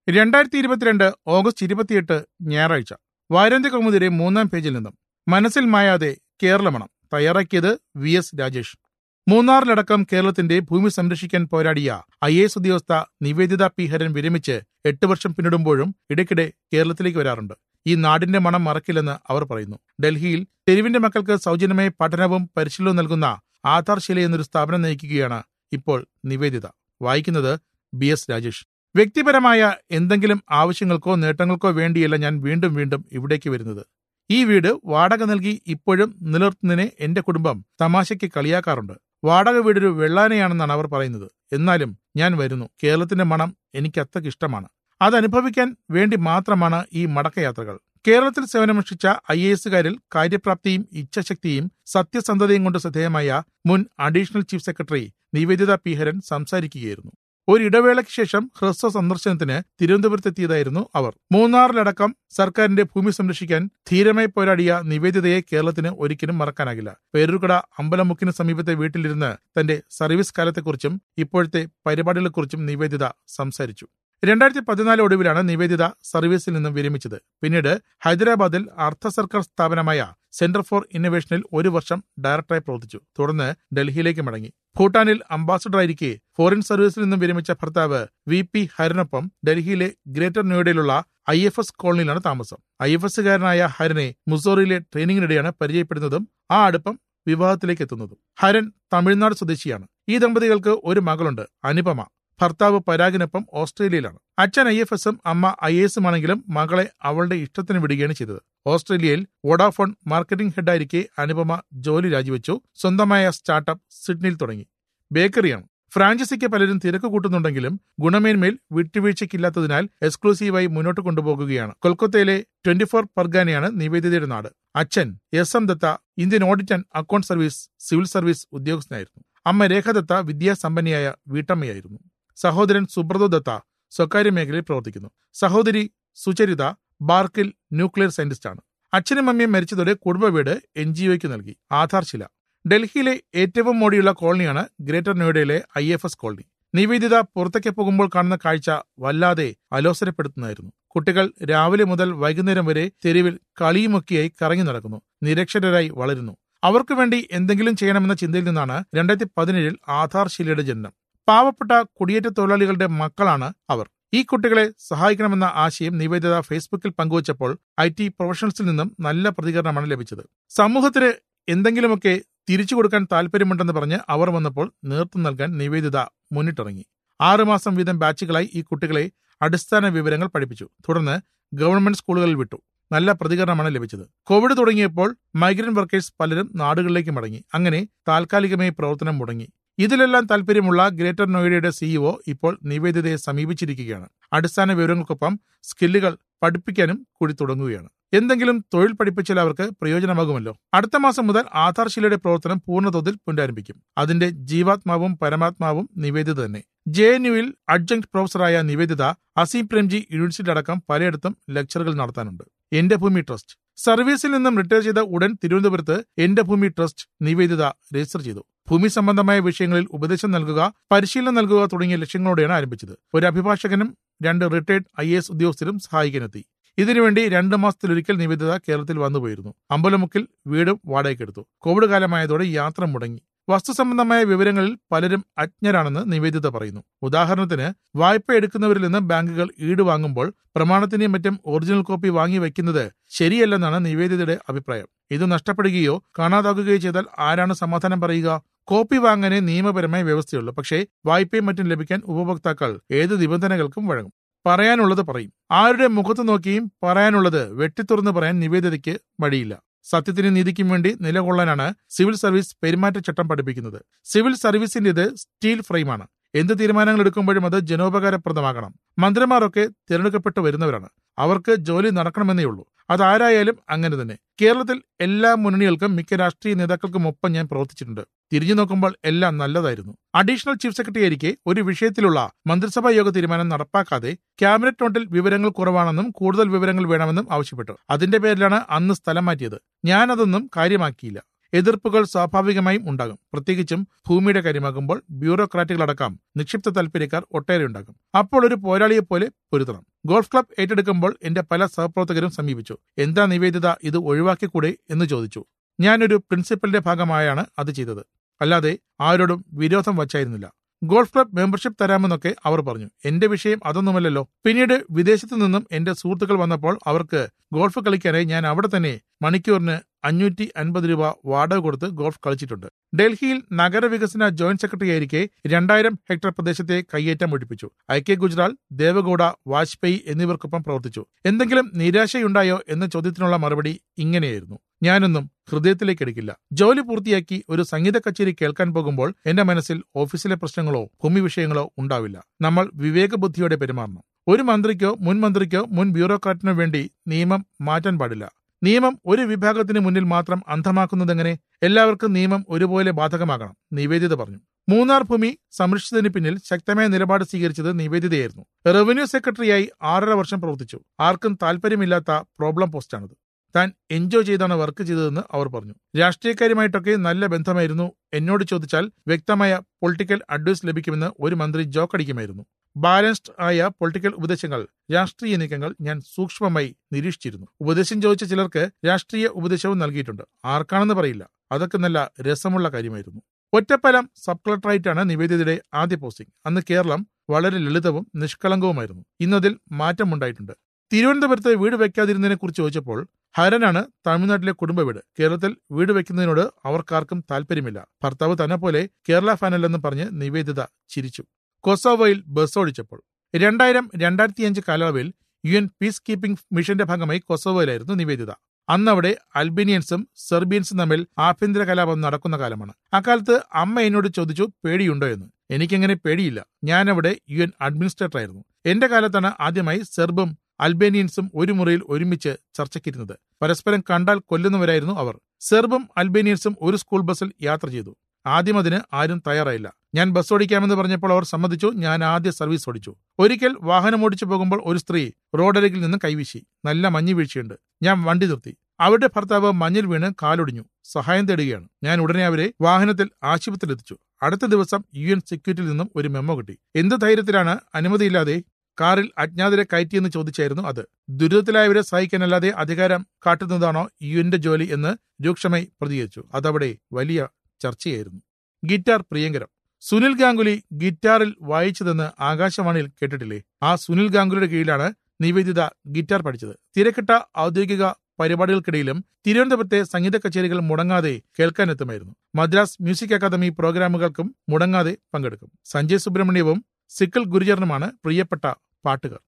രണ്ടായിരത്തി ഇരുപത്തിരണ്ട് ഓഗസ്റ്റ് ഇരുപത്തിയെട്ട് ഞായറാഴ്ച വാരാന്ത്യ കൗമുദിയുടെ മൂന്നാം പേജിൽ നിന്നും മനസ്സിൽ മായാതെ കേരളമണം തയ്യാറാക്കിയത് വി എസ് രാജേഷ് മൂന്നാറിലടക്കം കേരളത്തിന്റെ ഭൂമി സംരക്ഷിക്കാൻ പോരാടിയ ഐ എസ് ഉദ്യോഗസ്ഥ നിവേദിത പി ഹരൻ വിരമിച്ച് എട്ട് വർഷം പിന്നിടുമ്പോഴും ഇടയ്ക്കിടെ കേരളത്തിലേക്ക് വരാറുണ്ട് ഈ നാടിന്റെ മണം മറക്കില്ലെന്ന് അവർ പറയുന്നു ഡൽഹിയിൽ തെരുവിന്റെ മക്കൾക്ക് സൗജന്യമായി പഠനവും പരിശീലനവും നൽകുന്ന ആധാർശില എന്നൊരു സ്ഥാപനം നയിക്കുകയാണ് ഇപ്പോൾ നിവേദിത വായിക്കുന്നത് ബി എസ് രാജേഷ് വ്യക്തിപരമായ എന്തെങ്കിലും ആവശ്യങ്ങൾക്കോ നേട്ടങ്ങൾക്കോ വേണ്ടിയല്ല ഞാൻ വീണ്ടും വീണ്ടും ഇവിടേക്ക് വരുന്നത് ഈ വീട് വാടക നൽകി ഇപ്പോഴും നിലനിർത്തുന്നതിനെ എന്റെ കുടുംബം തമാശയ്ക്ക് കളിയാക്കാറുണ്ട് വാടക വീടൊരു വെള്ളാനയാണെന്നാണ് അവർ പറയുന്നത് എന്നാലും ഞാൻ വരുന്നു കേരളത്തിന്റെ മണം എനിക്ക് അത്രയ്ക്ക് ഇഷ്ടമാണ് അതനുഭവിക്കാൻ വേണ്ടി മാത്രമാണ് ഈ മടക്കയാത്രകൾ കേരളത്തിൽ സേവനമനുഷ്ഠിച്ച ഐ എ എസുകാരിൽ കാര്യപ്രാപ്തിയും ഇച്ഛാശക്തിയും സത്യസന്ധതയും കൊണ്ട് ശ്രദ്ധേയമായ മുൻ additional chief secretary Nivedita P Haran സംസാരിക്കുകയായിരുന്നു ഒരു ഇടവേളയ്ക്ക് ശേഷം ഹ്രസ്വ സന്ദർശനത്തിന് തിരുവനന്തപുരത്തെത്തിയതായിരുന്നു അവർ മൂന്നാറിലടക്കം സർക്കാരിന്റെ ഭൂമി സംരക്ഷിക്കാൻ ധീരമായി പോരാടിയ നിവേദിതയെ കേരളത്തിന് ഒരിക്കലും മറക്കാനാകില്ല പേരൂർക്കട അമ്പലമുക്കിന് സമീപത്തെ വീട്ടിലിരുന്ന് തന്റെ സർവീസ് കാലത്തെക്കുറിച്ചും ഇപ്പോഴത്തെ പരിപാടികളെക്കുറിച്ചും നിവേദിത സംസാരിച്ചു രണ്ടായിരത്തി പതിനാല് ഒടുവിലാണ് നിവേദിത സർവീസിൽ നിന്നും വിരമിച്ചത് പിന്നീട് ഹൈദരാബാദിൽ അർദ്ധ സർക്കാർ സ്ഥാപനമായ സെന്റർ ഫോർ ഇന്നൊവേഷനിൽ ഒരു വർഷം ഡയറക്ടറായി പ്രവർത്തിച്ചു തുടർന്ന് ഡൽഹിയിലേക്ക് മടങ്ങി ഭൂട്ടാനിൽ അംബാസഡറായിരിക്കെ ഫോറിൻ സർവീസിൽ നിന്നും വിരമിച്ച ഭർത്താവ് വി പി ഹരനൊപ്പം ഡൽഹിയിലെ ഗ്രേറ്റർ നോയിഡയിലുള്ള ഐ എഫ് എസ് കോളനിയിലാണ് താമസം ഐ എഫ് എസുകാരനായ ഹരനെ മുസോറിയിലെ ട്രെയിനിങ്ങിനിടെയാണ് പരിചയപ്പെടുന്നതും ആ അടുപ്പം വിവാഹത്തിലേക്ക് എത്തുന്നതും ഹരൻ തമിഴ്നാട് സ്വദേശിയാണ് ഈ ദമ്പതികൾക്ക് ഒരു മകളുണ്ട് അനുപമ ഭർത്താവ് പരാഗിനൊപ്പം ഓസ്ട്രേലിയയിലാണ് അച്ഛൻ ഐ എഫ് എസും അമ്മ ഐ എസും ആണെങ്കിലും മകളെ അവളുടെ ഇഷ്ടത്തിന് വിടുകയാണ് ചെയ്തത് ഓസ്ട്രേലിയയിൽ വോഡാഫോൺ മാർക്കറ്റിംഗ് ഹെഡായിരിക്കെ അനുപമ ജോലി രാജിവെച്ചു സ്വന്തമായ സ്റ്റാർട്ടപ്പ് സിഡ്നിയിൽ തുടങ്ങി ബേക്കറിയാണ് ഫ്രാഞ്ചൈസിക്ക് പലരും തിരക്ക് കൂട്ടുന്നുണ്ടെങ്കിലും ഗുണമേന്മയിൽ വിട്ടുവീഴ്ചയ്ക്കില്ലാത്തതിനാൽ എക്സ്ക്ലൂസീവായി മുന്നോട്ട് കൊണ്ടുപോകുകയാണ് കൊൽക്കത്തയിലെ ട്വന്റി ഫോർ പർഗാനയാണ് നിവേദിതയുടെ നാട് അച്ഛൻ S M Datta Indian audit and account service civil service ഉദ്യോഗസ്ഥനായിരുന്നു അമ്മ രേഖ ദത്ത വിദ്യാസമ്പന്നയായ വീട്ടമ്മയായിരുന്നു സഹോദരൻ സുബ്രതോ ദത്ത സ്വകാര്യ മേഖലയിൽ പ്രവർത്തിക്കുന്നു സഹോദരി സുചരിത ബാർക്കിൽ ന്യൂക്ലിയർ സയന്റിസ്റ്റാണ് അച്ഛനും അമ്മയും മരിച്ചതോടെ കുടുംബ വീട് എൻ ജി ഒയ്ക്ക് നൽകി ആധാർശില ഡൽഹിയിലെ ഏറ്റവും മോടിയുള്ള കോളനിയാണ് ഗ്രേറ്റർ നോയിഡയിലെ I F S colony Nivedita പുറത്തേക്ക് പോകുമ്പോൾ കാണുന്ന കാഴ്ച വല്ലാതെ അലോസരപ്പെടുത്തുന്നതായിരുന്നു കുട്ടികൾ രാവിലെ മുതൽ വൈകുന്നേരം വരെ തെരുവിൽ കളിയുമൊക്കെയായി കറങ്ങി നടക്കുന്നു നിരക്ഷരരായി വളരുന്നു അവർക്ക് വേണ്ടി എന്തെങ്കിലും ചെയ്യണമെന്ന ചിന്തയിൽ നിന്നാണ് രണ്ടായിരത്തി പതിനേഴിൽ ആധാർശിലയുടെ ജനനം പാവപ്പെട്ട കുടിയേറ്റ തൊഴിലാളികളുടെ മക്കളാണ് അവർ ഈ കുട്ടികളെ സഹായിക്കണമെന്ന ആശയം നിവേദിത ഫേസ്ബുക്കിൽ പങ്കുവച്ചപ്പോൾ ഐ ടി പ്രൊഫഷണൽസിൽ നിന്നും നല്ല പ്രതികരണമാണ് ലഭിച്ചത് സമൂഹത്തിന് എന്തെങ്കിലുമൊക്കെ തിരിച്ചു കൊടുക്കാൻ താല്പര്യമുണ്ടെന്ന് പറഞ്ഞ് അവർ വന്നപ്പോൾ നേതൃത്വം നൽകാൻ നിവേദിത മുന്നിട്ടിറങ്ങി ആറുമാസം വീതം ബാച്ചുകളായി ഈ കുട്ടികളെ അടിസ്ഥാന വിവരങ്ങൾ പഠിപ്പിച്ചു തുടർന്ന് ഗവൺമെന്റ് സ്കൂളുകളിൽ വിട്ടു നല്ല പ്രതികരണമാണ് ലഭിച്ചത് കോവിഡ് തുടങ്ങിയപ്പോൾ മൈഗ്രന്റ് വർക്കേഴ്സ് പലരും നാടുകളിലേക്ക് മടങ്ങി അങ്ങനെ താൽക്കാലികമായി പ്രവർത്തനം മുടങ്ങി ഇതിലെല്ലാം താല്പര്യമുള്ള ഗ്രേറ്റർ നോയിഡയുടെ സിഇഒ ഇപ്പോൾ നിവേദിതയെ സമീപിച്ചിരിക്കുകയാണ് അടിസ്ഥാന വിവരങ്ങൾക്കൊപ്പം സ്കില്ലുകൾ പഠിപ്പിക്കാനും കൂടി തുടങ്ങുകയാണ് എന്തെങ്കിലും തൊഴിൽ പഠിപ്പിച്ചാൽ അവർക്ക് പ്രയോജനമാകുമല്ലോ അടുത്ത മാസം മുതൽ ആധാർശിലയുടെ പ്രവർത്തനം പൂർണ്ണതോതിൽ പുനരാരംഭിക്കും അതിന്റെ ജീവാത്മാവും പരമാത്മാവും നിവേദിത തന്നെ ജെ എൻ യുവിൽ അഡ്ജങ്ക്ട് പ്രൊഫസറായ നിവേദിത അസീം പ്രേംജി യൂണിവേഴ്സിറ്റി അടക്കം പലയിടത്തും ലെക്ചറുകൾ നടത്താനുണ്ട് എന്റെ ഭൂമി ട്രസ്റ്റ് സർവീസിൽ നിന്നും റിട്ടയർ ചെയ്ത ഉടൻ തിരുവനന്തപുരത്ത് എന്റെ ഭൂമി ട്രസ്റ്റ് നിവേദിത രജിസ്റ്റർ ചെയ്തു ഭൂമി സംബന്ധമായ വിഷയങ്ങളിൽ ഉപദേശം നൽകുക പരിശീലനം നൽകുക തുടങ്ങിയ ലക്ഷ്യങ്ങളോടെയാണ് ആരംഭിച്ചത് ഒരു അഭിഭാഷകനും രണ്ട് റിട്ടയർഡ് ഐ എസ് ഉദ്യോഗസ്ഥരും സഹായിക്കാനെത്തി ഇതിനുവേണ്ടി രണ്ട് മാസത്തിലൊരിക്കൽ നിവേദിത കേരളത്തിൽ വന്നുപോയിരുന്നു അമ്പലമുക്കിൽ വീടും വാടകയ്ക്കെടുത്തു കോവിഡ് കാലമായതോടെ യാത്ര മുടങ്ങി വസ്തുസംബന്ധമായ വിവരങ്ങളിൽ പലരും അജ്ഞരാണെന്ന് നിവേദിത പറയുന്നു ഉദാഹരണത്തിന് വായ്പ എടുക്കുന്നവരിൽ നിന്ന് ബാങ്കുകൾ ഈട് വാങ്ങുമ്പോൾ പ്രമാണത്തിന്റെയും മറ്റും ഒറിജിനൽ കോപ്പി വാങ്ങി വയ്ക്കുന്നത് ശരിയല്ലെന്നാണ് നിവേദിതയുടെ അഭിപ്രായം ഇത് നഷ്ടപ്പെടുകയോ കാണാതാകുകയോ ചെയ്താൽ ആരാണ് സമാധാനം പറയുക കോപ്പി വാങ്ങാനേ നിയമപരമായ വ്യവസ്ഥയുള്ളൂ പക്ഷേ വായ്പയും മറ്റും ലഭിക്കാൻ ഉപഭോക്താക്കൾ ഏത് നിബന്ധനകൾക്കും വഴങ്ങും പറയാനുള്ളത് പറയും ആരുടെ മുഖത്ത് നോക്കിയും പറയാനുള്ളത് വെട്ടിത്തുറന്ന് പറയാൻ നിവേദിതയ്ക്ക് മടിയില്ല സത്യത്തിനും നീതിക്കും വേണ്ടി നിലകൊള്ളാനാണ് സിവിൽ സർവീസ് പെരുമാറ്റച്ചട്ടം പഠിപ്പിക്കുന്നത് സിവിൽ സർവീസിന്റേത് സ്റ്റീൽ ഫ്രെയിമാണ് എന്ത് തീരുമാനങ്ങൾ എടുക്കുമ്പോഴും അത് ജനോപകാരപ്രദമാകണം മന്ത്രിമാരൊക്കെ തിരഞ്ഞെടുക്കപ്പെട്ടു വരുന്നവരാണ് അവർക്ക് ജോലി നടക്കണമെന്നേ ഉള്ളൂ അതാരായാലും അങ്ങനെ തന്നെ കേരളത്തിൽ എല്ലാ മുന്നണികൾക്കും മിക്ക രാഷ്ട്രീയ നേതാക്കൾക്കും ഒപ്പം ഞാൻ പ്രവർത്തിച്ചിട്ടുണ്ട് തിരിഞ്ഞു നോക്കുമ്പോൾ എല്ലാം നല്ലതായിരുന്നു അഡീഷണൽ ചീഫ് സെക്രട്ടറി ആയിരിക്കെ ഒരു വിഷയത്തിലുള്ള മന്ത്രിസഭാ യോഗ തീരുമാനം നടപ്പാക്കാതെ ക്യാബിനറ്റ് നോട്ടിൽ വിവരങ്ങൾ കുറവാണെന്നും കൂടുതൽ വിവരങ്ങൾ വേണമെന്നും ആവശ്യപ്പെട്ടു അതിന്റെ പേരിലാണ് അന്ന് സ്ഥലം മാറ്റിയത് ഞാനതൊന്നും കാര്യമാക്കിയില്ല എതിർപ്പുകൾ സ്വാഭാവികമായും ഉണ്ടാകും പ്രത്യേകിച്ചും ഭൂമിയുടെ കാര്യമാകുമ്പോൾ ബ്യൂറോക്രാറ്റുകളടക്കം നിക്ഷിപ്ത താല്പര്യക്കാർ ഒട്ടേറെ ഉണ്ടാകും അപ്പോൾ ഒരു പോരാളിയെ പോലെ പൊരുത്തണം ഗോൾഫ് ക്ലബ് ഏറ്റെടുക്കുമ്പോൾ എന്റെ പല സഹപ്രവർത്തകരും സമീപിച്ചു എന്താ നിവേദിത ഇത് ഒഴിവാക്കിക്കൂടെ എന്ന് ചോദിച്ചു ഞാനൊരു പ്രിൻസിപ്പലിന്റെ ഭാഗമായാണ് അത് ചെയ്തത് അല്ലാതെ ആരോടും വിരോധം വച്ചായിരുന്നില്ല ഗോൾഫ് ക്ലബ് മെമ്പർഷിപ്പ് തരാമെന്നൊക്കെ അവർ പറഞ്ഞു എന്റെ വിഷയം അതൊന്നുമല്ലല്ലോ പിന്നീട് വിദേശത്തു നിന്നും എന്റെ സുഹൃത്തുക്കൾ വന്നപ്പോൾ അവർക്ക് ഗോൾഫ് കളിക്കാനായി ഞാൻ അവിടെ തന്നെ മണിക്കൂറിന് അഞ്ഞൂറ്റി അൻപത് രൂപ വാടക കൊടുത്ത് ഗോൾഫ് കളിച്ചിട്ടുണ്ട് ഡൽഹിയിൽ നഗരവികസന ജോയിന്റ് സെക്രട്ടറി ആയിരിക്കെ രണ്ടായിരം ഹെക്ടർ പ്രദേശത്തെ കയ്യേറ്റം ഒഴിപ്പിച്ചു ഐ കെ ഗുജറാൾ ദേവഗൌഡ വാജ്പേയി എന്നിവർക്കൊപ്പം പ്രവർത്തിച്ചു എന്തെങ്കിലും നിരാശയുണ്ടായോ എന്ന ചോദ്യത്തിനുള്ള മറുപടി ഇങ്ങനെയായിരുന്നു ഞാനൊന്നും ഹൃദയത്തിലേക്ക് എടുക്കില്ല ജോലി പൂർത്തിയാക്കി ഒരു സംഗീത കച്ചേരി കേൾക്കാൻ പോകുമ്പോൾ എന്റെ മനസ്സിൽ ഓഫീസിലെ പ്രശ്നങ്ങളോ ഭൂമി വിഷയങ്ങളോ ഉണ്ടാവില്ല നമ്മൾ വിവേകബുദ്ധിയോടെ പെരുമാറണം ഒരു മന്ത്രിക്കോ മുൻ മന്ത്രിക്കോ മുൻ ബ്യൂറോക്രാറ്റിനോ വേണ്ടി നിയമം മാറ്റാൻ പാടില്ല നിയമം ഒരു വിഭാഗത്തിന് മുന്നിൽ മാത്രം അന്ധമാക്കുന്നതെങ്ങനെ എല്ലാവർക്കും നിയമം ഒരുപോലെ ബാധകമാകണം നിവേദിത പറഞ്ഞു മൂന്നാർ ഭൂമി സംരക്ഷിച്ചതിന് പിന്നിൽ ശക്തമായ നിലപാട് സ്വീകരിച്ചത് നിവേദിതയായിരുന്നു റവന്യൂ സെക്രട്ടറിയായി ആറര വർഷം പ്രവർത്തിച്ചു ആർക്കും താല്പര്യമില്ലാത്ത പ്രോബ്ലം പോസ്റ്റാണിത് താൻ എൻജോയ് ചെയ്താണ് വർക്ക് ചെയ്തതെന്ന് അവർ പറഞ്ഞു രാഷ്ട്രീയക്കാരുമായിട്ടൊക്കെ നല്ല ബന്ധമായിരുന്നു എന്നോട് ചോദിച്ചാൽ വ്യക്തമായ പൊളിറ്റിക്കൽ അഡ്വൈസ് ലഭിക്കുമെന്ന് ഒരു മന്ത്രി ജോക്കടിക്കുമായിരുന്നു ബാലൻസ്ഡ് ആയ പൊളിറ്റിക്കൽ ഉപദേശങ്ങൾ രാഷ്ട്രീയ നീക്കങ്ങൾ ഞാൻ സൂക്ഷ്മമായി നിരീക്ഷിച്ചിരുന്നു ഉപദേശം ചോദിച്ച ചിലർക്ക് രാഷ്ട്രീയ ഉപദേശവും നൽകിയിട്ടുണ്ട് ആർക്കാണെന്ന് പറയില്ല അതൊക്കെ നല്ല രസമുള്ള കാര്യമായിരുന്നു ഒറ്റപ്പലം സബ് കളക്ടറായിട്ടാണ് നിവേദിതയുടെ ആദ്യ പോസ്റ്റിംഗ് അന്ന് കേരളം വളരെ ലളിതവും നിഷ്കളങ്കവുമായിരുന്നു ഇന്നതിൽ മാറ്റമുണ്ടായിട്ടുണ്ട് തിരുവനന്തപുരത്ത് വീട് വെക്കാതിരുന്നതിനെ കുറിച്ച് ചോദിച്ചപ്പോൾ ഹരനാണ് തമിഴ്നാട്ടിലെ കുടുംബ വീട് കേരളത്തിൽ വീട് വെക്കുന്നതിനോട് അവർക്കാർക്കും താല്പര്യമില്ല ഭർത്താവ് തന്നെ പോലെ കേരള ഫാനല്ലെന്ന് പറഞ്ഞ് നിവേദിത ചിരിച്ചു കൊസോവോയിൽ ബസ് ഓടിച്ചപ്പോൾ രണ്ടായിരം രണ്ടായിരത്തിയഞ്ച് കാലയളവിൽ യു എൻ പീസ് കീപ്പിംഗ് മിഷന്റെ ഭാഗമായി കൊസോവോയിലായിരുന്നു നിവേദിത അന്ന് അവിടെ അൽബേനിയൻസും സെർബിയൻസും തമ്മിൽ ആഭ്യന്തര കലാപം നടക്കുന്ന കാലമാണ് അക്കാലത്ത് അമ്മ എന്നോട് ചോദിച്ചു പേടിയുണ്ടോ എന്ന് എനിക്കെങ്ങനെ പേടിയില്ല ഞാൻ അവിടെ യു എൻ അഡ്മിനിസ്ട്രേറ്റർ ആയിരുന്നു എന്റെ കാലത്താണ് ആദ്യമായി സെർബും അൽബേനിയൻസും ഒരു മുറിയിൽ ഒരുമിച്ച് ചർച്ചയ്ക്കിരുന്നത് പരസ്പരം കണ്ടാൽ കൊല്ലുന്നവരായിരുന്നു അവർ സെർബും അൽബേനിയൻസും ഒരു സ്കൂൾ ബസ്സിൽ യാത്ര ചെയ്തു ആദ്യം അതിന് ആരും തയ്യാറായില്ല ഞാൻ ബസ് ഓടിക്കാമെന്ന് പറഞ്ഞപ്പോൾ അവർ സമ്മതിച്ചു ഞാൻ ആദ്യ സർവീസ് ഓടിച്ചു ഒരിക്കൽ വാഹനം ഓടിച്ചു പോകുമ്പോൾ ഒരു സ്ത്രീ റോഡരികിൽ നിന്ന് കൈവീശി നല്ല മഞ്ഞ് വീഴ്ചയുണ്ട് ഞാൻ വണ്ടി നിർത്തി അവരുടെ ഭർത്താവ് മഞ്ഞിൽ വീണ് കാലൊടിഞ്ഞു സഹായം തേടുകയാണ് ഞാൻ ഉടനെ അവരെ വാഹനത്തിൽ ആശുപത്രിയിലെത്തിച്ചു അടുത്ത ദിവസം യു എൻ സെക്യൂരിറ്റിയിൽ നിന്നും ഒരു മെമ്മോ കിട്ടി എന്ത് ധൈര്യത്തിലാണ് അനുമതിയില്ലാതെ കാറിൽ അജ്ഞാതരെ കയറ്റിയെന്ന് ചോദിച്ചായിരുന്നു അത് ദുരിതത്തിലായവരെ സഹായിക്കാനല്ലാതെ അധികാരം കാട്ടുന്നതാണോ യു എന്റെ ജോലി എന്ന് രൂക്ഷമായി പ്രതികരിച്ചു അതവിടെ വലിയ ചർച്ചയായിരുന്നു ഗിറ്റാർ പ്രിയങ്കരം സുനിൽ ഗാംഗുലി ഗിറ്റാറിൽ വായിച്ചതെന്ന് ആകാശവാണിയിൽ കേട്ടിട്ടില്ലേ ആ സുനിൽ ഗാംഗുലിയുടെ കീഴിലാണ് നിവേദിത ഗിറ്റാർ പഠിച്ചത് തിരക്കിട്ട ഔദ്യോഗിക പരിപാടികൾക്കിടയിലും തിരുവനന്തപുരത്തെ സംഗീത കച്ചേരികൾ മുടങ്ങാതെ കേൾക്കാനെത്തുമായിരുന്നു മദ്രാസ് മ്യൂസിക് അക്കാദമി പ്രോഗ്രാമുകൾക്കും മുടങ്ങാതെ പങ്കെടുക്കും സഞ്ജയ് സുബ്രഹ്മണ്യവും സിക്കിൾ ഗുരുചരണുമാണ് പ്രിയപ്പെട്ട പാട്ടുകാർ